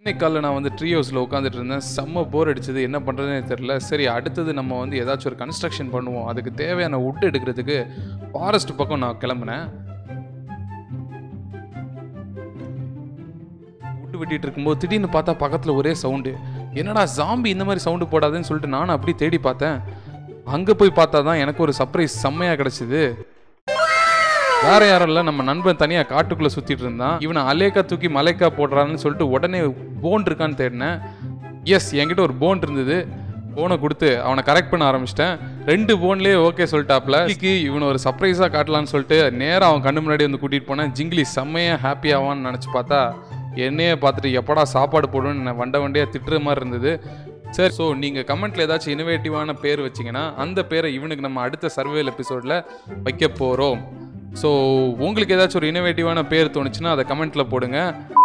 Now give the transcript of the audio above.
இன்னைக்கு காலைல நான் வந்து ட்ரீ ஹவுஸில் உட்காந்துட்டு இருந்தேன் செம்ம போர் அடிச்சது என்ன பண்ணுறதுனே தெரில சரி அடுத்தது நம்ம வந்து ஏதாச்சும் ஒரு கன்ஸ்ட்ரக்ஷன் பண்ணுவோம் அதுக்கு தேவையான wood எடுக்கிறதுக்கு ஃபாரஸ்ட் பக்கம் நான் கிளம்புனேன் wood வெட்டிட்டு இருக்கும்போது திடீர்னு பார்த்தா பக்கத்தில் ஒரே சவுண்டு என்னடா ஜாம்பி இந்த மாதிரி சவுண்டு போடாதுன்னு சொல்லிட்டு நானும் அப்படி தேடி பார்த்தேன் அங்கே போய் பார்த்தா தான் எனக்கு ஒரு சர்ப்ரைஸ் செம்மையாக கிடச்சிது வேற யாரும் இல்லை நம்ம நண்பன் தனியாக காட்டுக்குள்ளே சுற்றிட்டு இருந்தான் இவனை அலேக்கா தூக்கி மலைக்கா போடுறான்னு சொல்லிட்டு உடனே போன் இருக்கான்னு தேடினேன் எஸ் என்கிட்ட ஒரு போன் இருந்தது போனை கொடுத்து அவனை கரெக்ட் பண்ண ஆரம்பிச்சிட்டேன் ரெண்டு போன்லேயே ஓகே சொல்லிட்டாப்ல இன்னைக்கு இவனை ஒரு சர்ப்ரைஸாக காட்டலான்னு சொல்லிட்டு நேராக அவன் கண்ணு முன்னாடி வந்து கூட்டிகிட்டு போனேன் ஜிங்கிலி செம்மையாக ஹாப்பி ஆவான்னு நினச்சி பார்த்தா என்னையே பார்த்துட்டு எப்படா சாப்பாடு போடுவேன்னு வண்ட வண்டியாக திட்டுற மாதிரி இருந்தது சரி ஸோ நீங்கள் கமெண்ட்டில் ஏதாச்சும் இனோவேட்டிவான பேர் வச்சிங்கன்னா அந்த பேரை இவனுக்கு நம்ம அடுத்த சர்வேல் எபிசோடில் வைக்க போகிறோம் ஸோ உங்களுக்கு ஏதாச்சும் ஒரு இனோவேட்டிவான பேர் தோணுச்சுன்னா அதை கமெண்ட்டில் போடுங்க